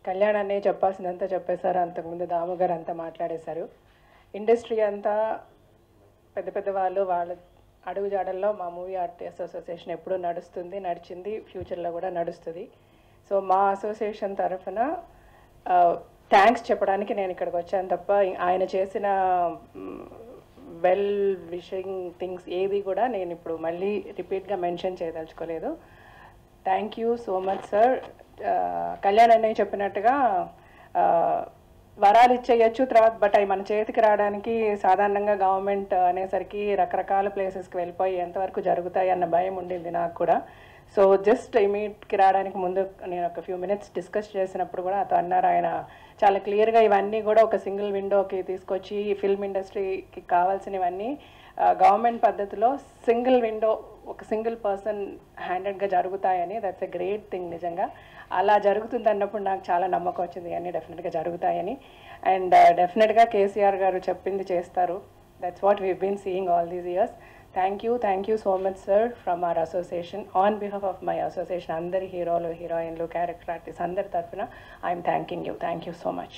కళ్యాణ్ అన్నయ్య చెప్పాల్సిందంతా చెప్పేశారు అంతకుముందు దాము గారు అంతా మాట్లాడేశారు ఇండస్ట్రీ అంతా పెద్ద పెద్ద వాళ్ళు వాళ్ళ అడుగు జాడల్లో మా మూవీ ఆర్టిస్ట్ అసోసియేషన్ ఎప్పుడూ నడుస్తుంది నడిచింది ఫ్యూచర్లో కూడా నడుస్తుంది సో మా అసోసియేషన్ తరఫున థ్యాంక్స్ చెప్పడానికి నేను ఇక్కడికి వచ్చాను తప్ప ఆయన చేసిన వెల్ విషింగ్ థింగ్స్ ఏది కూడా నేను ఇప్పుడు మళ్ళీ రిపీట్గా మెన్షన్ చేయదలుచుకోలేదు thank you so much sir Kalyan అన్నయ్య చెప్పినట్టుగా ఆ, వరాలు ఇచ్చేయచ్చు తర్వాత బట్ అవి మన చేతికి రావడానికి సాధారణంగా గవర్నమెంట్ అనేసరికి రకరకాల ప్లేసెస్కి వెళ్ళిపోయి ఎంతవరకు జరుగుతాయి అన్న భయం ఉండింది నాకు కూడా సో జస్ట్ ఇమీడియట్కి రావడానికి ముందు నేను ఒక ఫ్యూ మినిట్స్ డిస్కస్ చేసినప్పుడు కూడా అతను అన్నారు ఆయన చాలా క్లియర్గా ఇవన్నీ కూడా ఒక సింగిల్ విండోకి తీసుకొచ్చి ఫిల్మ్ ఇండస్ట్రీకి కావాల్సినవన్నీ గవర్నమెంట్ పద్ధతిలో సింగిల్ విండో ఒక సింగిల్ పర్సన్ హ్యాండెడ్గా జరుగుతాయని దట్స్ ఎ గ్రేట్ థింగ్ నిజంగా అలా జరుగుతుంది అన్నప్పుడు నాకు చాలా నమ్మకం వచ్చింది అన్నీ డెఫినెట్గా జరుగుతాయని అండ్ డెఫినెట్గా కేసీఆర్ గారు చెప్పింది చేస్తారు that's what we been seeing all these years thank you thank you so much sir from our association on behalf of my association అందరి హీరోలు హీరోయిన్లు క్యారెక్టర్ ఆర్టిస్ట్ అందరి తరఫున I'm thanking you thank you so much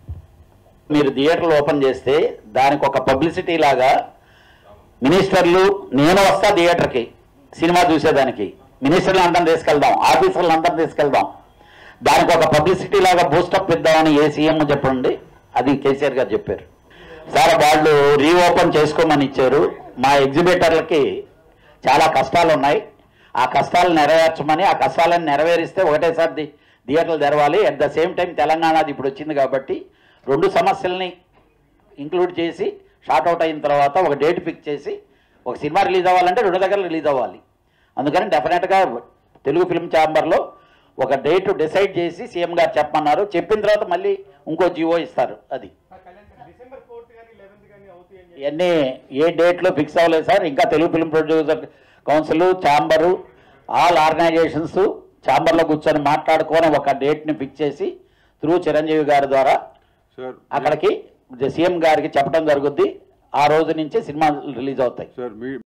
మీరు థియేటర్లు open చేస్తే దానికి ఒక పబ్లిసిటీ లాగా మినిస్టర్లు నేను వస్తా థియేటర్కి సినిమా చూసేదానికి మినిస్టర్లు అందరం తీసుకెళ్దాం ఆఫీసర్లు అందరం తీసుకెళ్దాం దానికి ఒక పబ్లిసిటీ లాగా బూస్టప్ ఇద్దామని ఏ సీఎం చెప్పండి అది కేసీఆర్ గారు చెప్పారు సార్ వాళ్ళు రీఓపెన్ చేసుకోమని ఇచ్చారు మా ఎగ్జిబిటర్లకి చాలా కష్టాలు ఉన్నాయి ఆ కష్టాలు నెరవేర్చమని ఆ కష్టాలను నెరవేరిస్తే ఒకటేసారి ది- థియేటర్లు తెరవాలి అట్ ద సేమ్ టైం తెలంగాణది ఇప్పుడు వచ్చింది కాబట్టి రెండు సమస్యల్ని ఇంక్లూడ్ చేసి షార్ట్ అవుట్ అయిన తర్వాత ఒక డేట్ ఫిక్స్ చేసి ఒక సినిమా రిలీజ్ అవ్వాలంటే రెండు దగ్గర రిలీజ్ అవ్వాలి అందుకని డెఫినెట్గా తెలుగు ఫిల్మ్ ఛాంబర్లో ఒక డేట్ డిసైడ్ చేసి సీఎం గారు చెప్పమన్నారు చెప్పిన తర్వాత మళ్ళీ ఇంకో జివో ఇస్తారు అది డిసెంబర్ ఫోర్త్ కానీ లెవెన్త్ కానీ అవుతాయి అని ఇవన్నీ ఏ డేట్లో ఫిక్స్ అవ్వలేదు సార్ ఇంకా Telugu film producer council chamber all organisations ఛాంబర్లో కూర్చొని మాట్లాడుకొని ఒక డేట్ని ఫిక్స్ చేసి త్రూ చిరంజీవి గారి ద్వారా సార్ అక్కడికి సీఎం గారికి చెప్పడం జరుగుద్ది ఆ రోజు నుంచి సినిమా రిలీజ్ అవుతాయి సార్ మీ